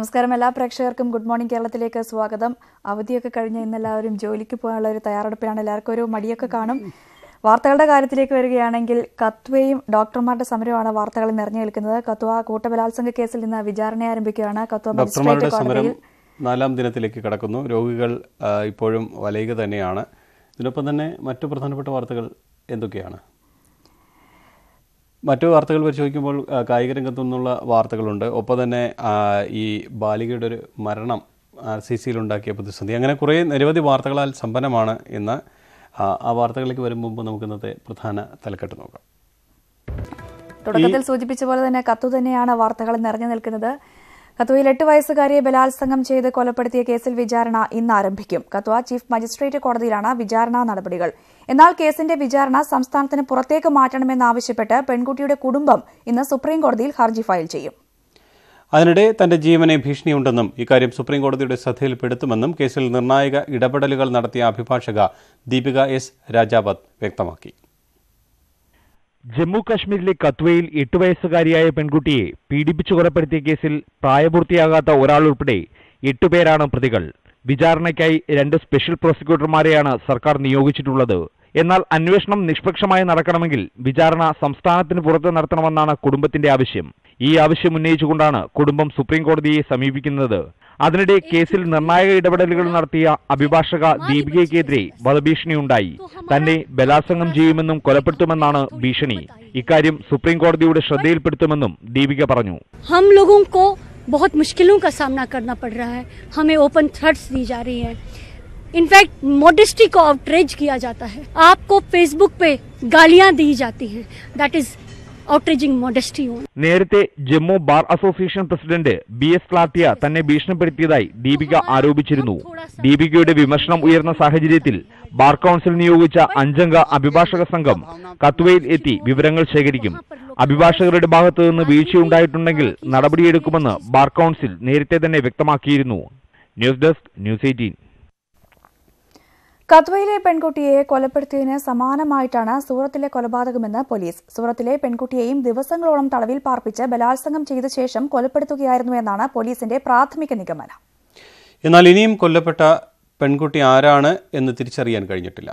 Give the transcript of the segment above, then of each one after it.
നമസ്കാരം എല്ലാ പ്രേക്ഷകർക്കും ഗുഡ് മോർണിംഗ് കേരളത്തിലേക്ക് സ്വാഗതം അവധിയൊക്കെ കഴിഞ്ഞ് ഇന്ന് എല്ലാവരും ജോലിക്ക് പോകാനുള്ള ഒരു തയ്യാറെടുപ്പിലാണ് എല്ലാവർക്കും ഒരു മടിയൊക്കെ കാണും വാർത്തകളുടെ കാര്യത്തിലേക്ക് വരികയാണെങ്കിൽ കത്വയും ഡോക്ടർമാരുടെ സമരമാണ് വാർത്തകളിൽ നിറഞ്ഞു നിൽക്കുന്നത് കത്വ കൂട്ടബലാത്സംഗ കേസിൽ നിന്ന് വിചാരണ ആരംഭിക്കുകയാണ് കത്വ ഡോക്ടർമാരുടെ മജിസ്ട്രേറ്റ് സമരം കോടതിയിൽ നാലാം ദിനത്തിലേക്ക് കടക്കുന്നു രോഗികൾ ആ, ഇപ്പോഴും വലയുക തന്നെയാണ് ഇതിനൊപ്പം തന്നെ മറ്റു പ്രധാനപ്പെട്ട വാർത്തകൾ എന്തൊക്കെയാണ് മറ്റു വാർത്തകൾ പരിശോധിക്കുമ്പോൾ ആ, കായിക രംഗത്തു നിന്നുള്ള വാർത്തകളുണ്ട് ഒപ്പം തന്നെ ആ, ഈ ബാലികയുടെ ഒരു മരണം ആർ സി സിയിലുണ്ടാക്കിയ പ്രതിസന്ധി അങ്ങനെ കുറേ നിരവധി വാർത്തകളാൽ സമ്പന്നമാണ് ഇന്ന് ആ, ആ വാർത്തകളിലേക്ക് വരും മുമ്പ് നമുക്ക് ഇന്നത്തെ പ്രധാന തലക്കെട്ട് നോക്കാം തുടക്കത്തിൽ സൂചിപ്പിച്ച പോലെ തന്നെ കത്തു തന്നെയാണ് വാർത്തകൾ നിറഞ്ഞു നിൽക്കുന്നത് കത്തുവയിൽ എട്ട് വയസ്സുകാരിയെ ബലാത്സംഗം ചെയ്ത് കൊലപ്പെടുത്തിയ കേസിൽ വിചാരണ ഇന്ന് ആരംഭിക്കും കത്വ ചീഫ് മജിസ്ട്രേറ്റ് കോടതിയിലാണ് വിചാരണാ നടപടികൾ എന്നാൽ കേസിന്റെ വിചാരണ സംസ്ഥാനത്തിന് പുറത്തേക്ക് മാറ്റണമെന്നാവശ്യപ്പെട്ട് പെൺകുട്ടിയുടെ കുടുംബം ഇന്ന് സുപ്രീം കോടതിയിൽ ഹർജി ഫയൽ ചെയ്യും അതിനിടെ തന്റെ ജീവനെ ഭീഷണിയുണ്ടെന്നും ഇക്കാര്യം സുപ്രീം കോടതിയുടെ ശ്രദ്ധയിൽപ്പെടുത്തുമെന്നും കേസിൽ നിർണായക ഇടപെടലുകൾ നടത്തിയ അഭിഭാഷക ദീപിക എസ് രാജാവത് വ്യക്തമാക്കി ജമ്മു കാശ്മീരിലെ കത്വയിൽ എട്ട് വയസ്സുകാരിയായ പെൺകുട്ടിയെ പീഡിപ്പിച്ചു കൊലപ്പെടുത്തിയ കേസിൽ പ്രായപൂർത്തിയാകാത്ത ഒരാൾ ഉൾപ്പെടെ എട്ടുപേരാണ് പ്രതികൾ വിചാരണയ്ക്കായി രണ്ട് സ്പെഷ്യൽ പ്രോസിക്യൂട്ടർമാരെയാണ് സർക്കാർ നിയോഗിച്ചിട്ടുള്ളത് എന്നാൽ അന്വേഷണം നിഷ്പക്ഷമായി നടക്കണമെങ്കിൽ വിചാരണ സംസ്ഥാനത്തിന് പുറത്ത് നടത്തണമെന്നാണ് കുടുംബത്തിന്റെ ആവശ്യം ഈ ആവശ്യം ഉന്നയിച്ചുകൊണ്ടാണ് കുടുംബം സുപ്രീം കോടതിയെ സമീപിക്കുന്നത് അതിനിടെ കേസിൽ നിർണായക ഇടപെടലുകൾ നടത്തിയ അഭിഭാഷക ദീപികയ്ക്കെതിരെ വധഭീഷണിയുണ്ടായി തന്നെ ബലാത്സംഗം ചെയ്യുമെന്നും കൊലപ്പെടുത്തുമെന്നാണ് ഭീഷണി ഇക്കാര്യം സുപ്രീം കോടതിയുടെ ശ്രദ്ധയിൽപ്പെടുത്തുമെന്നും ദീപിക പറഞ്ഞു हम लोगों को बहुत मुश्किलों का सामना करना पड़ रहा है हमें ओपन थ्रेट्स दी जा रही हैं इनफैक्ट मोडिस्टी को आउटरेज किया जाता है आपको फेसबुक पे गालियां दी जाती हैं दैट इज आउटरेजिंग मोडेस्टी നേരത്തെ Jammu bar association president B S ക്ലാത്തിയ തന്നെ ഭീഷണിപ്പെടുത്തിയതായി ദീപിക ആരോപിച്ചിരുന്നു ദീപികയുടെ വിമർശനം ഉയർന്ന സാഹചര്യത്തിൽ ബാർ കൌൺസിൽ നിയോഗിച്ച അഞ്ചംഗ അഭിഭാഷക സംഘം കത്വയിൽ എത്തി വിവരങ്ങൾ ശേഖരിക്കും അഭിഭാഷകരുടെ ഭാഗത്തു നിന്ന് വീഴ്ചയുണ്ടായിട്ടുണ്ടെങ്കിൽ നടപടിയെടുക്കുമെന്ന് ബാർ കൌൺസിൽ നേരത്തെ തന്നെ വ്യക്തമാക്കിയിരുന്നു ന്യൂസ് ഡെസ്ക് ന്യൂസ് എയ്റ്റീൻ കത്വയിലെ പെൺകുട്ടിയെ കൊലപ്പെടുത്തിയതിന് സമാനമായിട്ടാണ് സൂറത്തിലെ കൊലപാതകമെന്ന് പോലീസ് സൂറത്തിലെ പെൺകുട്ടിയെയും ദിവസങ്ങളോളം തടവിൽ പാർപ്പിച്ച് ബലാത്സംഗം ചെയ്ത ശേഷം കൊലപ്പെടുത്തുകയായിരുന്നു എന്നാണ് പോലീസിന്റെ പ്രാഥമിക നിഗമനം എന്നാൽ ഇനിയും കൊല്ലപ്പെട്ട പെൺകുട്ടി ആരാണ് എന്ന് തിരിച്ചറിയാൻ കഴിഞ്ഞിട്ടില്ല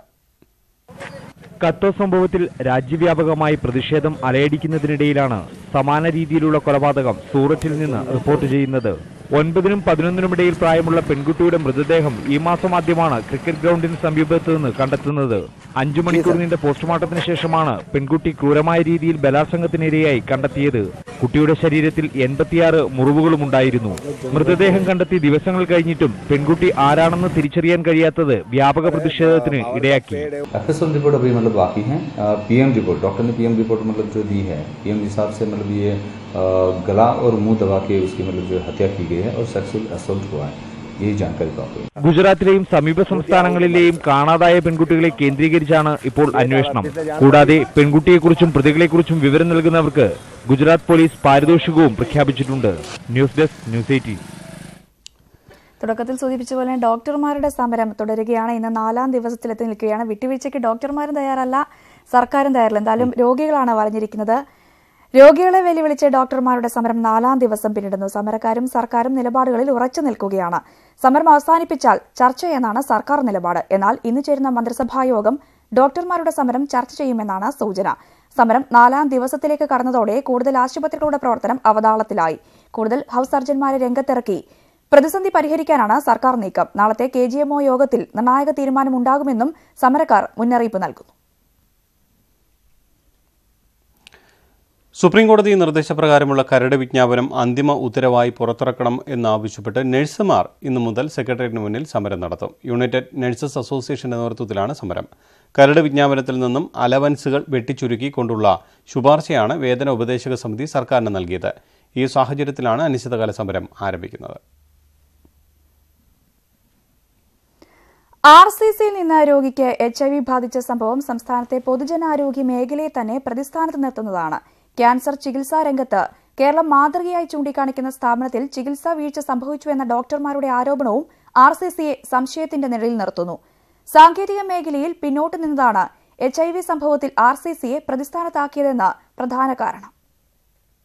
കത്തോ സംഭവത്തിൽ രാജ്യവ്യാപകമായി പ്രതിഷേധം അലയടിക്കുന്നതിനിടയിലാണ് സമാന രീതിയിലുള്ള കൊലപാതകം സൂററ്റിൽ നിന്ന് റിപ്പോർട്ട് ചെയ്യുന്നത് ഒൻപതിനും പതിനൊന്നിനുമിടയിൽ പ്രായമുള്ള പെൺകുട്ടിയുടെ മൃതദേഹം ഈ മാസം ആദ്യമാണ് ക്രിക്കറ്റ് ഗ്രൗണ്ടിന് സമീപത്ത് നിന്ന് കണ്ടെത്തുന്നത് അഞ്ചു മണിക്കൂർ നീണ്ട പോസ്റ്റ്മോർട്ടത്തിന് ശേഷമാണ് പെൺകുട്ടി ക്രൂരമായ രീതിയിൽ ബലാത്സംഗത്തിനിരയായി കണ്ടെത്തിയത് കുട്ടിയുടെ ശരീരത്തിൽ എൺപത്തിയാറ് മുറിവുകളും ഉണ്ടായിരുന്നു മൃതദേഹം കണ്ടെത്തി ദിവസങ്ങൾ കഴിഞ്ഞിട്ടും പെൺകുട്ടി ആരാണെന്ന് തിരിച്ചറിയാൻ കഴിയാത്തത് വ്യാപക പ്രതിഷേധത്തിന് ഇടയാക്കി एफएसएल रिपोर्ट अभी मतलब बाकी है पीएम रिपोर्ट डॉक्टर ने पीएम रिपोर्ट मतलब जो दी है पीएम हिसाब से मतलब ये अ, गला और मुंह दबा के उसकी मतलब जो हत्या की गई है और सेक्सुअल असोल्ट हुआ है यही जानकारी प्राप्त हुई ഗുജറാത്തിലെയും സമീപ സംസ്ഥാനങ്ങളിലെയും കാണാതായ പെൺകുട്ടികളെ കേന്ദ്രീകരിച്ചാണ് ഇപ്പോൾ അന്വേഷണം കൂടാതെ പെൺകുട്ടിയെക്കുറിച്ചും പ്രതികളെക്കുറിച്ചും വിവരം നൽകുന്നവർക്ക് ഗുജറാത്ത് പോലീസ് പാരിതോഷികവും പ്രഖ്യാപിച്ചിട്ടുണ്ട് ന്യൂസ് ഡെസ്ക് ന്യൂസ് എയ്റ്റീൻ തുടക്കത്തിൽ സൂചിപ്പിച്ച പോലെ ഡോക്ടർമാരുടെ സമരം തുടരുകയാണ് ഇന്ന് നാലാം ദിവസത്തിലെത്തി നിൽക്കുകയാണ് വിട്ടുവീഴ്ചയ്ക്ക് ഡോക്ടർമാരും തയ്യാറല്ല സർക്കാരും തയ്യാറല്ല എന്തായാലും രോഗികളാണ് വലഞ്ഞിരിക്കുന്നത് രോഗികളെ വെല്ലുവിളിച്ച് ഡോക്ടർമാരുടെ സമരം നാലാം ദിവസം പിന്നിടുന്നു സമരക്കാരും സർക്കാരും നിലപാടുകളിൽ ഉറച്ചു നിൽക്കുകയാണ് സമരം അവസാനിപ്പിച്ചാൽ ചർച്ചയെന്നാണ് സർക്കാർ നിലപാട് എന്നാൽ ഇന്ന് ചേരുന്ന മന്ത്രിസഭാ യോഗം ഡോക്ടർമാരുടെ സമരം ചർച്ച ചെയ്യുമെന്നാണ് സൂചന സമരം നാലാം ദിവസത്തിലേക്ക് കടന്നതോടെ കൂടുതൽ ആശുപത്രികളുടെ പ്രവർത്തനം അവതാളത്തിലായി കൂടുതൽ ഹൌസ് സർജൻമാരെ രംഗത്തിറക്കി പ്രതിസന്ധി പരിഹരിക്കാനാണ് സർക്കാർ നീക്കം നാളത്തെ കെ ജി എംഒ യോഗത്തിൽ നിർണായക തീരുമാനമുണ്ടാകുമെന്നും സമരക്കാർ മുന്നറിയിപ്പ് നൽകുന്നു സുപ്രീം കോടതി നിർദ്ദേശപ്രകാരമുള്ള കരട് വിജ്ഞാപനം അന്തിമ ഉത്തരവായി പുറത്തിറക്കണം എന്നാവശ്യപ്പെട്ട് നഴ്സുമാർ ഇന്നു മുതൽ സെക്രട്ടേറിയറ്റിന് മുന്നിൽ സമരം നടത്തും യുണൈറ്റഡ് നഴ്സസ് അസോസിയേഷന്റെ നേതൃത്വത്തിലാണ് സമരം കരട് വിജ്ഞാപനത്തിൽ നിന്നും അലവൻസുകൾ വെട്ടിച്ചുരുക്കി കൊണ്ടുള്ള ശുപാർശയാണ് വേതന ഉപദേശക സമിതി സർക്കാരിന് നൽകിയത് ഈ സാഹചര്യത്തിലാണ് അനിശ്ചിതകാല സമരം ആരംഭിക്കുന്നത് ആർ സി സിയിൽ നിന്ന് രോഗിക്ക് എച്ച് ഐ വി ബാധിച്ച സംഭവം സംസ്ഥാനത്തെ പൊതുജനാരോഗ്യ മേഖലയെ തന്നെ പ്രതിസ്ഥാനത്ത് നിർത്തുന്നതാണ് ക്യാൻസർ ചികിത്സാ രംഗത്ത് കേരളം മാതൃകയായി ചൂണ്ടിക്കാണിക്കുന്ന സ്ഥാപനത്തിൽ ചികിത്സാ വീഴ്ച സംഭവിച്ചു എന്ന ഡോക്ടർമാരുടെ ആരോപണവും ആർ സി സിയെ സംശയത്തിന്റെ നിഴലിൽ നിർത്തുന്നു സാങ്കേതിക മേഖലയിൽ പിന്നോട്ട് നിന്നതാണ് എച്ച് ഐ വി സംഭവത്തിൽ ആർ സി സിയെ പ്രതിസ്ഥാനത്താക്കിയതെന്ന് പ്രധാന കാരണം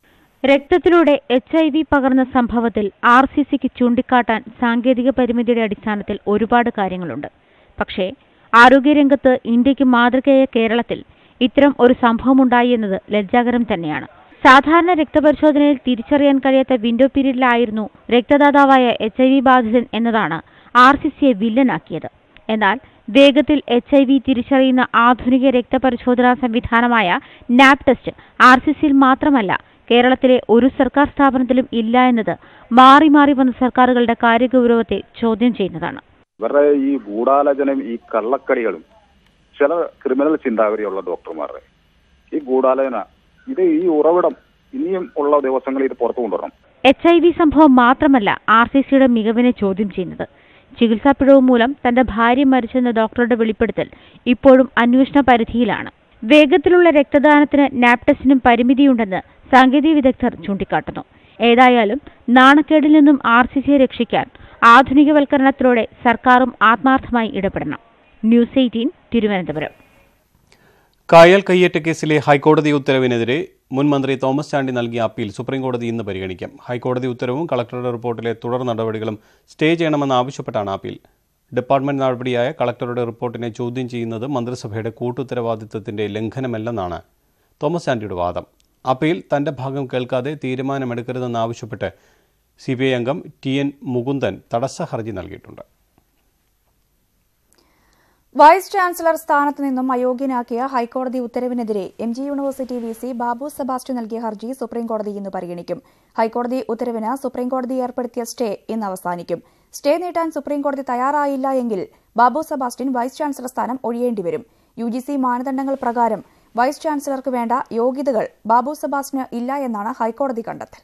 രക്തത്തിലൂടെ എച്ച് ഐ വി പകർന്ന സംഭവത്തിൽ ആർ സി സിക്ക് ചൂണ്ടിക്കാട്ടാൻ സാങ്കേതിക പരിമിതിയുടെ അടിസ്ഥാനത്തിൽ ഒരുപാട് കാര്യങ്ങളുണ്ട് പക്ഷേ ആരോഗ്യരംഗത്ത് ഇന്ത്യക്ക് മാതൃകയായ കേരളത്തിൽ ഇത്തരം ഒരു സംഭവമുണ്ടായി എന്നത് ലജ്ജാകരം തന്നെയാണ് സാധാരണ രക്തപരിശോധനയിൽ തിരിച്ചറിയാൻ കഴിയാത്ത വിൻഡോ പീരീഡിലായിരുന്നു രക്തദാതാവായ എച്ച് ഐ വി ബാധിതൻ എന്നതാണ് ആർ സി സിയെ വില്ലനാക്കിയത് എന്നാൽ വേഗത്തിൽ എച്ച് ഐ വി തിരിച്ചറിയുന്ന ആധുനിക രക്തപരിശോധനാ സംവിധാനമായ നാപ് ടെസ്റ്റ് ആർ സി സിയിൽ മാത്രമല്ല കേരളത്തിലെ ഒരു സർക്കാർ സ്ഥാപനത്തിലും ഇല്ല എന്നത് മാറി മാറി വന്ന സർക്കാരുകളുടെ കാര്യഗൗരവത്തെ ചോദ്യം ചെയ്യുന്നതാണ് ഇവരുടെ ഈ ഗൂഢാലോചനയും ഈ കള്ളക്കളികളും ചില ക്രിമിനൽ ചിന്താഗതിയുള്ള ഡോക്ടർമാരുടെ ഈ ഗൂഢാലോചന ഇത് ഈ ഉറവിടം ഇനിയും ഉള്ള ദിവസങ്ങളിൽ ഇത് പുറത്തു കൊണ്ടുവരണം എച്ച് ഐ വി സംഭവം മാത്രമല്ല ആർ സി സിയുടെ മികവിനെ ചോദ്യം ചെയ്യുന്നത് ചികിത്സാ പിഴവ് മൂലം തന്റെ ഭാര്യ മരിച്ചെന്ന ഡോക്ടറുടെ വെളിപ്പെടുത്തൽ ഇപ്പോഴും അന്വേഷണ പരിധിയിലാണ് വേഗത്തിലുള്ള രക്തദാനത്തിന് നാപ് ടെസ്റ്റിനും പരിമിതിയുണ്ടെന്ന് സാങ്കേതിക വിദഗ്ധർ ചൂണ്ടിക്കാട്ടുന്നു ഏതായാലും നാണക്കേടിൽ നിന്നും ആർ സി സിയെ രക്ഷിക്കാൻ ആധുനികവൽക്കരണത്തിലൂടെ സർക്കാരും ആത്മാർത്ഥമായി ഇടപെടണം ന്യൂസ് എയ്റ്റീൻ തിരുവനന്തപുരം കായൽ കയ്യേറ്റ കേസിലെ ഹൈക്കോടതി ഉത്തരവിനെതിരെ മുൻ മന്ത്രി തോമസ് ചാണ്ടി നൽകിയ അപ്പീൽ സുപ്രീംകോടതി ഇന്ന് പരിഗണിക്കും ഹൈക്കോടതി ഉത്തരവും കളക്ടറുടെ റിപ്പോർട്ടിലെ തുടർ നടപടികളും സ്റ്റേ ചെയ്യണമെന്ന് ആവശ്യപ്പെട്ടാണ് അപ്പീൽ ഡിപ്പാർട്ട്മെന്റ് നടപടിയായ കളക്ടറുടെ റിപ്പോർട്ടിനെ ചോദ്യം ചെയ്യുന്നത് മന്ത്രിസഭയുടെ കൂട്ടുത്തരവാദിത്തത്തിന്റെ ലംഘനമല്ലെന്നാണ് തോമസ് ചാണ്ടിയുടെ വാദം അപ്പീൽ തന്റെ ഭാഗം കേൾക്കാതെ തീരുമാനമെടുക്കരുതെന്നാവശ്യപ്പെട്ട് സി ബി ഐ അംഗം ടി എൻ മുകുന്ദൻ തടസ്സ ഹർജി നൽകിയിട്ടുണ്ട് വൈസ് ചാൻസലർ സ്ഥാനത്ത് നിന്നും അയോഗ്യനാക്കിയ ഹൈക്കോടതി ഉത്തരവിനെതിരെ M G university V C Babu Sebastian നൽകിയ ഹർജി സുപ്രീംകോടതി ഇന്ന് പരിഗണിക്കും ഹൈക്കോടതി ഉത്തരവിന് സുപ്രീംകോടതി ഏർപ്പെടുത്തിയ സ്റ്റേ ഇന്ന് അവസാനിക്കും സ്റ്റേ നീട്ടാൻ സുപ്രീംകോടതി തയ്യാറായില്ല എങ്കിൽ ബാബു സെബാസ്റ്റ്യൻ വൈസ് ചാൻസലർ സ്ഥാനം ഒഴിയേണ്ടിവരും യു ജി സി മാനദണ്ഡങ്ങൾ പ്രകാരം വൈസ് ചാൻസലർക്ക് വേണ്ട യോഗ്യതകൾ ബാബു സെബാസ്റ്റ്യന് ഇല്ല എന്നാണ് ഹൈക്കോടതി കണ്ടെത്തൽ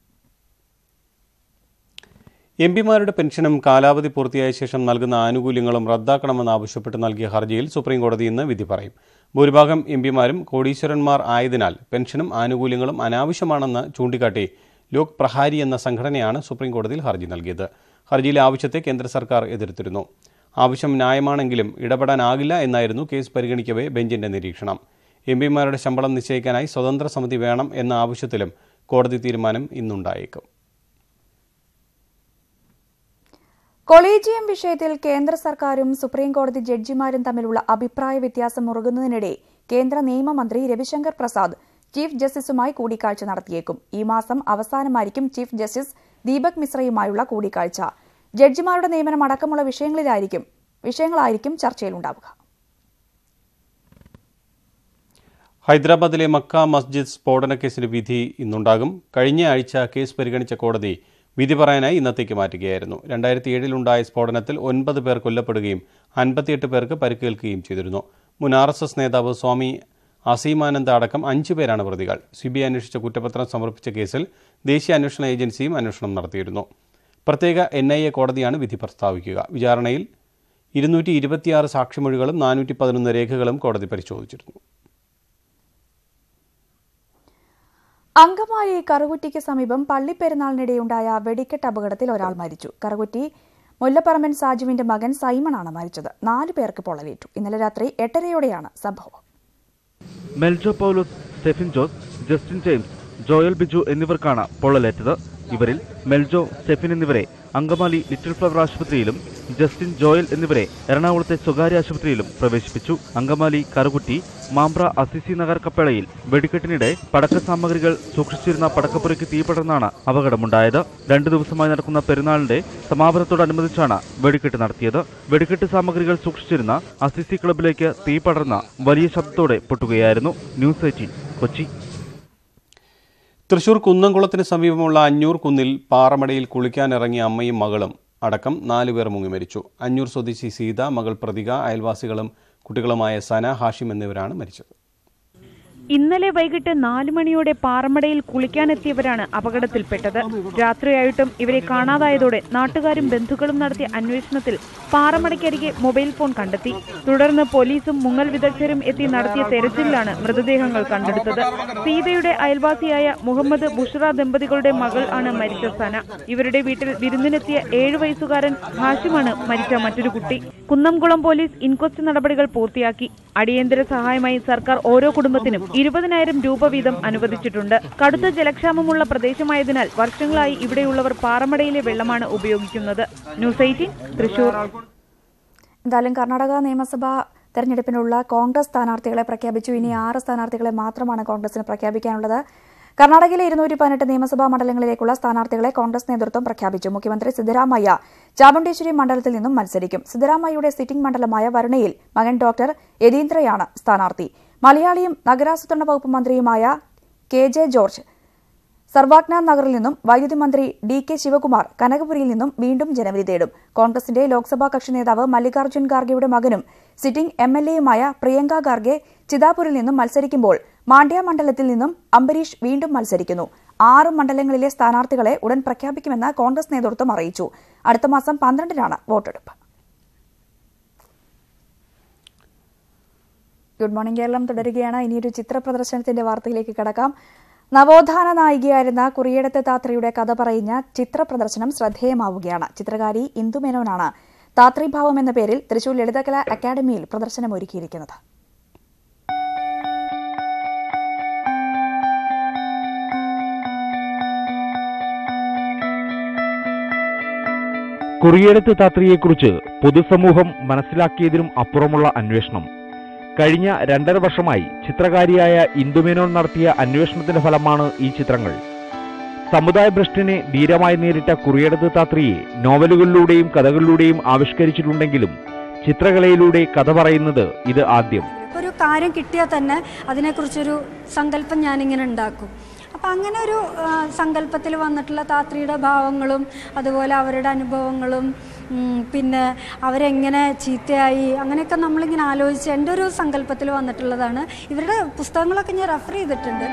എം പിമാരുടെ പെൻഷനും കാലാവധി പൂർത്തിയായ ശേഷം നൽകുന്ന ആനുകൂല്യങ്ങളും റദ്ദാക്കണമെന്നാവശ്യപ്പെട്ട് നൽകിയ ഹർജിയിൽ സുപ്രീംകോടതി ഇന്ന് വിധി പറയും ഭൂരിഭാഗം എം പിമാരും കോടീശ്വരന്മാർ ആയതിനാൽ പെൻഷനും ആനുകൂല്യങ്ങളും അനാവശ്യമാണെന്ന് ചൂണ്ടിക്കാട്ടി ലോക് പ്രഹാരി എന്ന സംഘടനയാണ് സുപ്രീംകോടതിയിൽ ഹർജി നൽകിയത് ഹർജിയിലെ ആവശ്യത്തെ കേന്ദ്ര സർക്കാർ എതിർത്തിരുന്നു ആവശ്യം ന്യായമാണെങ്കിലും ഇടപെടാനാകില്ല എന്നായിരുന്നു കേസ് പരിഗണിക്കവേ ബെഞ്ചിന്റെ നിരീക്ഷണം എം പിമാരുടെ ശമ്പളം നിശ്ചയിക്കാനായി സ്വതന്ത്ര സമിതി വേണം എന്ന ആവശ്യത്തിലും കോടതി തീരുമാനം ഇന്നുണ്ടായേക്കും കൊളീജിയം വിഷയത്തിൽ കേന്ദ്ര സർക്കാരും സുപ്രീംകോടതി ജഡ്ജിമാരും തമ്മിലുള്ള അഭിപ്രായ വ്യത്യാസം മുറുകുന്നതിനിടെ കേന്ദ്ര നിയമമന്ത്രി രവിശങ്കർ പ്രസാദ് ചീഫ് ജസ്റ്റിസുമായി കൂടിക്കാഴ്ച നടത്തിയേക്കും ഈ മാസം അവസാനമായിരിക്കും ചീഫ് ജസ്റ്റിസ് ദീപക് മിശ്രയുമായുള്ള കൂടിക്കാഴ്ച ജഡ്ജിമാരുടെ നിയമനം അടക്കമുള്ള വിഷയങ്ങളിലായിരിക്കും വിഷയങ്ങളായിരിക്കും ചർച്ചയിലുണ്ടാവുക ഹൈദരാബാദിലെ മക്ക മസ്ജിദ് സ്ഫോടന കേസിന്റെ വിധി ഇന്നുണ്ടാകും കഴിഞ്ഞ ആഴ്ച കേസ് പരിഗണിച്ച കോടതി വിധി പറയാനായി ഇന്നത്തേക്ക് മാറ്റുകയായിരുന്നു രണ്ടായിരത്തി ഏഴിലുണ്ടായ സ്ഫോടനത്തിൽ ഒൻപത് പേർ കൊല്ലപ്പെടുകയും അൻപത്തിയെട്ട് പേർക്ക് പരിക്കേൽക്കുകയും ചെയ്തിരുന്നു മുൻ ആർ എസ് എസ് നേതാവ് സ്വാമി അസീമാനന്ദ അടക്കം അഞ്ചു പേരാണ് പ്രതികൾ സി ബി ഐ അന്വേഷിച്ച കുറ്റപത്രം സമർപ്പിച്ച കേസിൽ ദേശീയ അന്വേഷണ ഏജൻസിയും അന്വേഷണം നടത്തിയിരുന്നു പ്രത്യേക എൻ ഐ എ കോടതിയാണ് വിധി പ്രസ്താവിക്കുക വിചാരണയിൽ ഇരുന്നൂറ്റി ഇരുപത്തിയാറ് സാക്ഷിമൊഴികളും നാനൂറ്റി പതിനൊന്ന് രേഖകളും കോടതി പരിശോധിച്ചിരുന്നു അങ്കമാലി കറുകുറ്റിക്ക് സമീപം പള്ളിപ്പെരുന്നാളിനിടെയുണ്ടായ വെടിക്കെട്ട് അപകടത്തിൽ ഒരാൾ മരിച്ചു കറുകുറ്റി മുല്ലപ്പറമ്പൻ സാജുവിന്റെ മകൻ സൈമണാണ് മരിച്ചത് നാലു പേർക്ക് പൊള്ളലേറ്റു ഇന്നലെ രാത്രി എട്ടരയോടെയാണ് സംഭവം Meljo Paulose Stephin Jose Justin James Joel Biju എന്നിവർക്കാണ് പൊള്ളലേറ്റത് ഇവരിൽ മെൽജോ സ്റ്റെഫിൻ എന്നിവരെ അങ്കമാലി ലിറ്റിൽ ഫ്ലവർ ആശുപത്രിയിലും ജസ്റ്റിൻ ജോയൽ എന്നിവരെ എറണാകുളത്തെ സ്വകാര്യ ആശുപത്രിയിലും പ്രവേശിപ്പിച്ചു അങ്കമാലി കറുകുറ്റി മാമ്പ്ര അസിസി നഗർ കപ്പേളയിൽ വെടിക്കെട്ടിനിടെ പടക്ക സാമഗ്രികൾ സൂക്ഷിച്ചിരുന്ന പടക്കപ്പുരയ്ക്ക് തീപടർന്നാണ് അപകടമുണ്ടായത് രണ്ടു ദിവസമായി നടക്കുന്ന പെരുന്നാളിന്റെ സമാപനത്തോടനുബന്ധിച്ചാണ് വെടിക്കെട്ട് നടത്തിയത് വെടിക്കെട്ട് സാമഗ്രികൾ സൂക്ഷിച്ചിരുന്ന അസിസി ക്ലബിലേക്ക് തീ പടർന്ന വലിയ ശബ്ദത്തോടെ പൊട്ടുകയായിരുന്നു ന്യൂസ് എയ്റ്റീൻ കൊച്ചി തൃശൂർ കുന്നംകുളത്തിന് സമീപമുള്ള അഞ്ഞൂർ കുന്നിൽ പാറമടയിൽ കുളിക്കാനിറങ്ങിയ അമ്മയും മകളും അടക്കം നാലുപേർ മുങ്ങി മരിച്ചു അഞ്ഞൂർ സ്വദേശി സീത മകൾ പ്രതിക അയൽവാസികളും കുട്ടികളുമായ സന ഹാഷിം എന്നിവരാണ് മരിച്ചത് ഇന്നലെ വൈകിട്ട് നാലു മണിയോടെ പാറമടയിൽ കുളിക്കാനെത്തിയവരാണ് അപകടത്തിൽപ്പെട്ടത് രാത്രിയായിട്ടും ഇവരെ കാണാതായതോടെ നാട്ടുകാരും ബന്ധുക്കളും നടത്തിയ അന്വേഷണത്തിൽ പാറമടയ്ക്കരികെ മൊബൈൽ ഫോൺ കണ്ടെത്തി തുടർന്ന് പോലീസും മുങ്ങൽ വിദഗ്ധരും എത്തി നടത്തിയ തെരച്ചിലിലാണ് മൃതദേഹങ്ങൾ കണ്ടെടുത്തത് സീതയുടെ അയൽവാസിയായ മുഹമ്മദ് ബുഷ്റ ദമ്പതികളുടെ മകൾ ആണ് മരിച്ച സന ഇവരുടെ വീട്ടിൽ വിരുന്നിനെത്തിയ ഏഴു വയസ്സുകാരൻ ഹാഷിമാണ് മരിച്ച മറ്റൊരു കുട്ടി കുന്നംകുളം പോലീസ് ഇൻക്വസ്റ്റ് നടപടികൾ പൂർത്തിയാക്കി അടിയന്തര സഹായമായി സർക്കാർ ഓരോ കുടുംബത്തിനും ഇരുപതിനായിരം രൂപ വീതം അനുവദിച്ചിട്ടുണ്ട് കടുത്ത ജലക്ഷാമമുള്ള പ്രദേശമായതിനാൽ വർഷങ്ങളായി ഇവിടെയുള്ളവർ പാറമടയിലെ വെള്ളമാണ് ഉപയോഗിക്കുന്നത് ന്യൂസ് എയ്റ്റീൻ തൃശൂർ എന്തായാലും കർണാടക നിയമസഭാ തെരഞ്ഞെടുപ്പിനുള്ള കോൺഗ്രസ് സ്ഥാനാർത്ഥികളെ പ്രഖ്യാപിച്ചു ഇനി ആറ് സ്ഥാനാർത്ഥികളെ മാത്രമാണ് കോൺഗ്രസിന് പ്രഖ്യാപിക്കാനുള്ളത് കർണാടകയിലെ ഇരുന്നൂറ്റി പതിനെട്ട് നിയമസഭാ മണ്ഡലങ്ങളിലേക്കുള്ള സ്ഥാനാർത്ഥികളെ കോൺഗ്രസ് നേതൃത്വം പ്രഖ്യാപിച്ചു മുഖ്യമന്ത്രി സിദ്ധരാമയ്യ ചാമുണ്ടേശ്വരി മണ്ഡലത്തിൽ നിന്നും മത്സരിക്കും സിദ്ധരാമയ്യയുടെ സിറ്റിംഗ് മണ്ഡലമായ വരുണയിൽ മകൻ ഡോക്ടർ യതീന്ദ്രയാണ് സ്ഥാനാർത്ഥി മലയാളിയും നഗരാസൂത്രണ വകുപ്പ് മന്ത്രിയുമായ കെ ജെ ജോർജ് സർവാജ്ഞാൻ നഗറിൽ നിന്നും വൈദ്യുതി മന്ത്രി ഡി കെ ശിവകുമാർ കനകപുരിയിൽ നിന്നും വീണ്ടും ജനവിധി തേടും കോൺഗ്രസിന്റെ ലോക്സഭാ കക്ഷി നേതാവ് മല്ലികാർജ്ജുൻ ഖാർഗെയുടെ മകനും സിറ്റിംഗ് എം എൽ എയുമായ പ്രിയങ്ക ഖാർഗെ ചിദാപൂരിൽ നിന്നും മത്സരിക്കുമ്പോൾ മാണ്ഡ്യ മണ്ഡലത്തിൽ നിന്നും അംബരീഷ് വീണ്ടും മത്സരിക്കുന്നു ആറ് മണ്ഡലങ്ങളിലെ സ്ഥാനാർത്ഥികളെ ഉടൻ പ്രഖ്യാപിക്കുമെന്ന് കോൺഗ്രസ് നേതൃത്വം അറിയിച്ചു അടുത്ത മാസം പന്ത്രണ്ടിനാണ് വോട്ടെടുപ്പ് ഗുഡ് മോർണിംഗ് കേരളം തുടരുകയാണ് ഇനിയൊരു ചിത്ര പ്രദർശനത്തിന്റെ വാർത്തയിലേക്ക് കടക്കാം നവോത്ഥാന നായികയായിരുന്ന കുറിയടത്ത് താത്രിയുടെ കഥ പറയുന്ന ചിത്ര പ്രദർശനം ശ്രദ്ധേയമാവുകയാണ് ചിത്രകാരി ഇന്ദു മേനോനാണ് താത്രിഭാവം എന്ന പേരിൽ തൃശൂർ ലളിതകലാ അക്കാദമിയിൽ പ്രദർശനം ഒരുക്കിയിരിക്കുന്നത് കുറിയെടുത്ത് താത്രിയെക്കുറിച്ച് പൊതുസമൂഹം മനസ്സിലാക്കിയതിനും അപ്പുറമുള്ള അന്വേഷണം കഴിഞ്ഞ രണ്ടര വർഷമായി ചിത്രകാരിയായ ഇന്ദുമേനോൻ നടത്തിയ അന്വേഷണത്തിന്റെ ഫലമാണ് ഈ ചിത്രങ്ങൾ സമുദായ ഭ്രഷ്ടിനെ ധീരമായി നേരിട്ട കുറിയെടുത്ത് താത്രിയെ നോവലുകളിലൂടെയും കഥകളിലൂടെയും ആവിഷ്കരിച്ചിട്ടുണ്ടെങ്കിലും ചിത്രകലയിലൂടെ കഥ പറയുന്നത് ഇത് ആദ്യം ഒരു കാര്യം കിട്ടിയാൽ തന്നെ അതിനെക്കുറിച്ചൊരു സങ്കല്പം ഞാനിങ്ങനെ ഉണ്ടാക്കും അപ്പം അങ്ങനെ ഒരു സങ്കല്പത്തിൽ വന്നിട്ടുള്ള താത്രിയുടെ ഭാവങ്ങളും അതുപോലെ അവരുടെ അനുഭവങ്ങളും ഉം, പിന്നെ അവരെങ്ങനെ ചീത്തയായി അങ്ങനെയൊക്കെ നമ്മളിങ്ങനെ ആലോചിച്ച് എൻ്റെ ഒരു സങ്കല്പത്തിൽ വന്നിട്ടുള്ളതാണ് ഇവരുടെ പുസ്തകങ്ങളൊക്കെ ഞാൻ റെഫർ ചെയ്തിട്ടുണ്ട്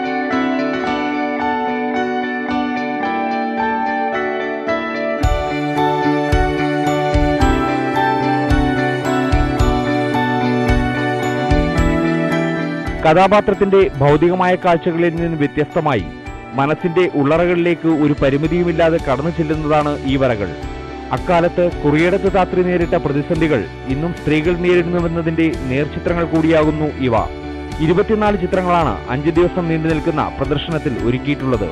കഥാപാത്രത്തിന്റെ ഭൗതികമായ കാഴ്ചകളിൽ നിന്ന് വ്യത്യസ്തമായി മനസ്സിന്റെ ഉള്ളറകളിലേക്ക് ഒരു പരിമിതിയുമില്ലാതെ കടന്നു ചെല്ലുന്നതാണ് ഈ വരകൾ അക്കാലത്ത് കുറിയടത്ത് താത്രി നേരിട്ട പ്രതിസന്ധികൾ ഇന്നും സ്ത്രീകൾ നേരിടുന്നുവെന്നതിന്റെ നേർചിത്രങ്ങൾ കൂടിയാകുന്നു ഇവ ഇരുപത്തിനാല് ചിത്രങ്ങളാണ് അഞ്ചു ദിവസം നീണ്ടു നിൽക്കുന്ന പ്രദർശനത്തിൽ ഒരുക്കിയിട്ടുള്ളത്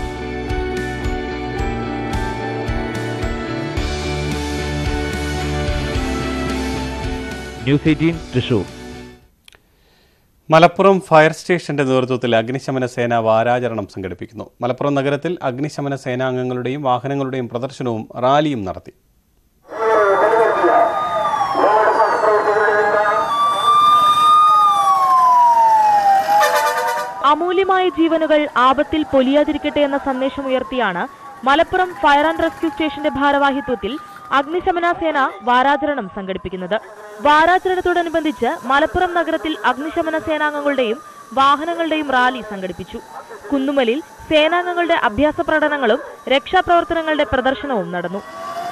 news eighteen Thrissur Malappuram fire സ്റ്റേഷന്റെ നേതൃത്വത്തിൽ അഗ്നിശമന സേന വാരാചരണം സംഘടിപ്പിക്കുന്നു മലപ്പുറം നഗരത്തിൽ അഗ്നിശമന സേനാംഗങ്ങളുടെയും വാഹനങ്ങളുടെയും പ്രദർശനവും റാലിയും നടത്തി അമൂല്യമായ ജീവനുകൾ ആപത്തിൽ പൊലിയാതിരിക്കട്ടെ എന്ന സന്ദേശം ഉയർത്തിയാണ് മലപ്പുറം ഫയർ ആൻഡ് റെസ്ക്യൂ സ്റ്റേഷന്റെ ഭാരവാഹിത്വത്തിൽ അഗ്നിശമന സേന വാരാചരണം സംഘടിപ്പിക്കുന്നത് വാരാചരണത്തോടനുബന്ധിച്ച് മലപ്പുറം നഗരത്തിൽ അഗ്നിശമന സേനാംഗങ്ങളുടെയും വാഹനങ്ങളുടെയും റാലി സംഘടിപ്പിച്ചു കുന്നുമലിൽ സേനാംഗങ്ങളുടെ അഭ്യാസ പ്രകടനങ്ങളും രക്ഷാപ്രവർത്തനങ്ങളുടെ പ്രദർശനവും നടന്നു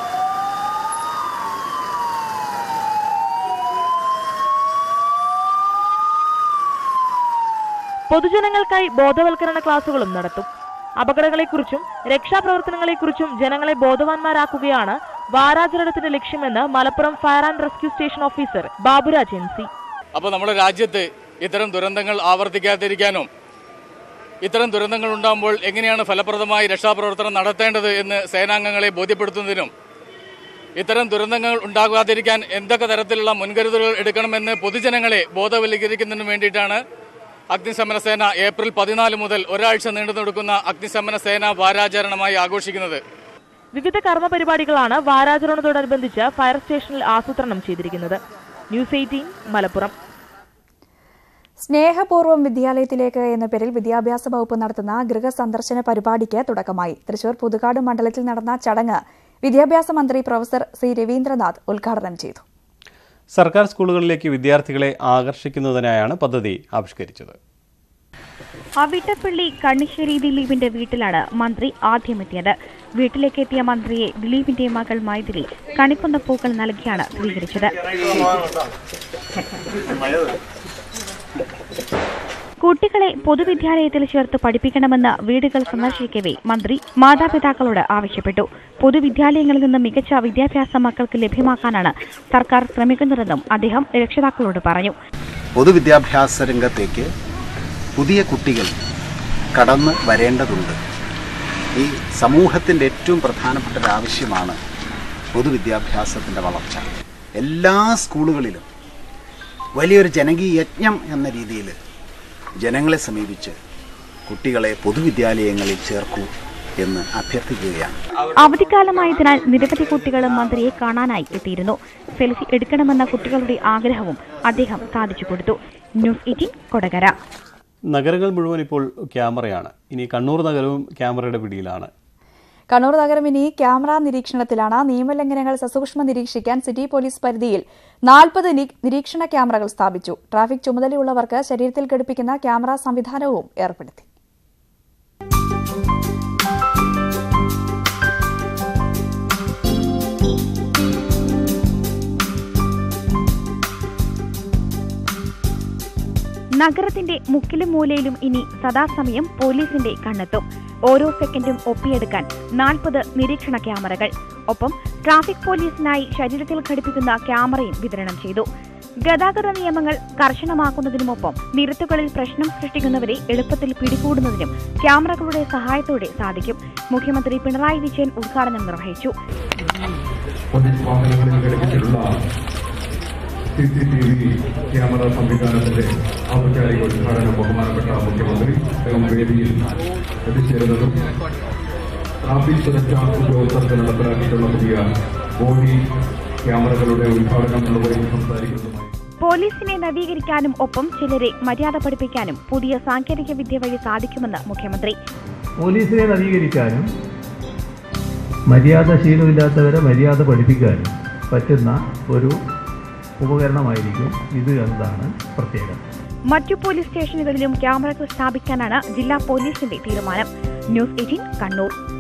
പൊതുജനങ്ങൾക്കായി ബോധവൽക്കരണ ക്ലാസുകളും നടത്തും അപകടങ്ങളെക്കുറിച്ചും രക്ഷാപ്രവർത്തനങ്ങളെക്കുറിച്ചും ജനങ്ങളെ ബോധവാന്മാരാക്കുകയാണ് വാരാചരണത്തിന്റെ ലക്ഷ്യമെന്ന് Malappuram fire and rescue station officer Baburaj N C അപ്പോൾ നമ്മുടെ രാജ്യത്ത് ഇത്തരം ദുരന്തങ്ങൾ ആവർത്തിക്കാതിരിക്കാനും ഇത്തരം ദുരന്തങ്ങൾ ഉണ്ടാകുമ്പോൾ എങ്ങനെയാണ് ഫലപ്രദമായി രക്ഷാപ്രവർത്തനം നടത്തേണ്ടത് എന്ന് സേനാംഗങ്ങളെ ബോധ്യപ്പെടുത്തുന്നതിനും ഇത്തരം ദുരന്തങ്ങൾ ഉണ്ടാകാതിരിക്കാൻ എന്തൊക്കെ തരത്തിലുള്ള മുൻകരുതലുകൾ എടുക്കണമെന്ന് പൊതുജനങ്ങളെ ബോധവൽക്കരിക്കുന്നതിനും വേണ്ടിയിട്ടാണ് അഗ്നിശമന സേന ഏപ്രിൽ പതിനാല് മുതൽ ഒരാഴ്ച നീണ്ടു നിൽക്കുന്ന അഗ്നിശമന സേന വാരാചരണമായി ആഘോഷിക്കുന്നത് വിവിധ കർമ്മ പരിപാടികളാണ് വാരാചരണത്തോടനുബന്ധിച്ച് ഫയർ സ്റ്റേഷനിൽ ആസൂത്രണം ചെയ്തിരിക്കുന്നത് ന്യൂസ് എയ്റ്റീൻ മലപ്പുറം സ്നേഹപൂർവ്വം വിദ്യാലയത്തിലേക്ക് എന്ന പേരിൽ വിദ്യാഭ്യാസ വകുപ്പ് നടത്തുന്ന ഗൃഹസന്ദർശന പരിപാടിക്ക് തുടക്കമായി തൃശൂർ പുതുക്കാട് മണ്ഡലത്തിൽ നടന്ന ചടങ്ങ് വിദ്യാഭ്യാസ മന്ത്രി പ്രൊഫസർ സി രവീന്ദ്രനാഥ് ഉദ്ഘാടനം ചെയ്തു സർക്കാർ സ്കൂളുകളിലേക്ക് വിദ്യാർത്ഥികളെ ആകർഷിക്കുന്നതിനായാണ് പദ്ധതി ആവിഷ്കരിച്ചത് അവിട്ടപ്പള്ളി കണ്ണിശ്ശേരി ദിലീപിന്റെ വീട്ടിലാണ് മന്ത്രി ആദ്യമെത്തിയത് വീട്ടിലേക്ക് എത്തിയ മന്ത്രിയെ ദിലീപിന്റെ മകൾ മൈഥിലി കണിക്കൊന്ന പൂക്കൾ നൽകിയാണ് സ്വീകരിച്ചത് കുട്ടികളെ പൊതുവിദ്യാലയത്തിൽ ചേർത്ത് പഠിപ്പിക്കണമെന്ന് വീടുകൾ സന്ദർശിക്കവേ മന്ത്രി മാതാപിതാക്കളോട് ആവശ്യപ്പെട്ടു പൊതുവിദ്യാലയങ്ങളിൽ നിന്ന് മികച്ച വിദ്യാഭ്യാസം മക്കൾക്ക് ലഭ്യമാക്കാനാണ് സർക്കാർ ശ്രമിക്കുന്നതെന്നും അദ്ദേഹം രക്ഷിതാക്കളോട് പറഞ്ഞു പൊതുവിദ്യാഭ്യാസ രംഗത്തേക്ക് പുതിയ കുട്ടികൾ കടന്ന് വരേണ്ടതുണ്ട് ഈ സമൂഹത്തിൻ്റെ ഏറ്റവും പ്രധാനപ്പെട്ട ഒരു ആവശ്യമാണ് പൊതുവിദ്യാഭ്യാസത്തിൻ്റെ വളർച്ച എല്ലാ സ്കൂളുകളിലും വലിയൊരു ജനകീയ യജ്ഞം എന്ന രീതിയിൽ ജനങ്ങളെ സമീപിച്ച് കുട്ടികളെ പൊതുവിദ്യാലയങ്ങളിൽ ചേർക്കൂ എന്ന് അഭ്യർത്ഥിക്കുകയാണ് അവധിക്കാലമായതിനാൽ നിരവധി കുട്ടികളും മന്ത്രിയെ കാണാനായി എത്തിയിരുന്നു സെൽഫി എടുക്കണമെന്ന കുട്ടികളുടെ ആഗ്രഹവും അദ്ദേഹം സാധിച്ചു കൊടുത്തു ന്യൂസ് എയ്റ്റീൻ കൊടകര നഗരങ്ങൾ മുഴുവൻ ഇപ്പോൾ ക്യാമറയാണ് ഇനി കണ്ണൂർ നഗരവും ക്യാമറയുടെ പിടിയിലാണ് കണ്ണൂർ നഗരം ഇനി ക്യാമറ നിരീക്ഷണത്തിലാണ് നിയമലംഘനങ്ങൾ സസൂക്ഷ്മം നിരീക്ഷിക്കാൻ സിറ്റി പോലീസ് പരിധിയിൽ നാൽപ്പത് നിരീക്ഷണ ക്യാമറകൾ സ്ഥാപിച്ചു ട്രാഫിക് ചുമതലയുള്ളവർക്ക് ശരീരത്തിൽ ഘടിപ്പിക്കുന്ന ക്യാമറ സംവിധാനവും ഏർപ്പെടുത്തി നഗരത്തിന്റെ മുക്കിലും മൂലയിലും ഇനി സദാസമയം പോലീസിന്റെ കണ്ണെത്തും ഓരോ സെക്കൻഡും ഒപ്പിയെടുക്കാൻ നാൽപ്പത് നിരീക്ഷണ ക്യാമറകൾ ഒപ്പം ട്രാഫിക് പോലീസിനായി ശരീരത്തിൽ ഘടിപ്പിക്കുന്ന ക്യാമറയും വിതരണം ചെയ്തു ഗതാഗത നിയമങ്ങൾ കർശനമാക്കുന്നതിനുമൊപ്പം നിരത്തുകളിൽ പ്രശ്നം സൃഷ്ടിക്കുന്നവരെ എളുപ്പത്തിൽ പിടികൂടുന്നതിനും ക്യാമറകളുടെ സഹായത്തോടെ സാധിക്കും മുഖ്യമന്ത്രി പിണറായി വിജയൻ ഉദ്ഘാടനം നിർവഹിച്ചു പോലീസ് വാഹനങ്ങളിൽ ഘടിപ്പിച്ചിട്ടുള്ള C C T V camera സംവിധാനത്തിന്റെ ഔപചാരിക ഉദ്ഘാടനം ബഹുമാനപ്പെട്ട മുഖ്യമന്ത്രി അദ്ദേഹം വേദിയിൽ എത്തിച്ചേരുന്നതും ട്രാഫിക് സുരക്ഷാ ഉദ്യോഗസ്ഥർക്ക് നടപ്പിലാക്കിയിട്ടുള്ള പുതിയ ബോഡി ക്യാമറകളുടെ ഉദ്ഘാടനം നിർവഹിച്ച് സംസാരിക്കുന്നതുമായി പോലീസിനെ നവീകരിക്കാനും ഒപ്പം ചിലരെ മര്യാദ പഠിപ്പിക്കാനും പുതിയ സാങ്കേതിക വിദ്യ വഴി സാധിക്കുമെന്ന് മുഖ്യമന്ത്രി പോലീസിനെ നവീകരിക്കാനും മര്യാദശീലമില്ലാത്തവരെ മര്യാദ പഠിപ്പിക്കാനും പറ്റുന്ന ഒരു ഉപകരണമായിരിക്കും ഇത് എന്നതാണ് പ്രത്യേകത മറ്റു പോലീസ് സ്റ്റേഷനുകളിലും ക്യാമറകൾ സ്ഥാപിക്കാനാണ് ജില്ലാ പോലീസിന്റെ തീരുമാനം ന്യൂസ് എയ്റ്റീൻ കണ്ണൂർ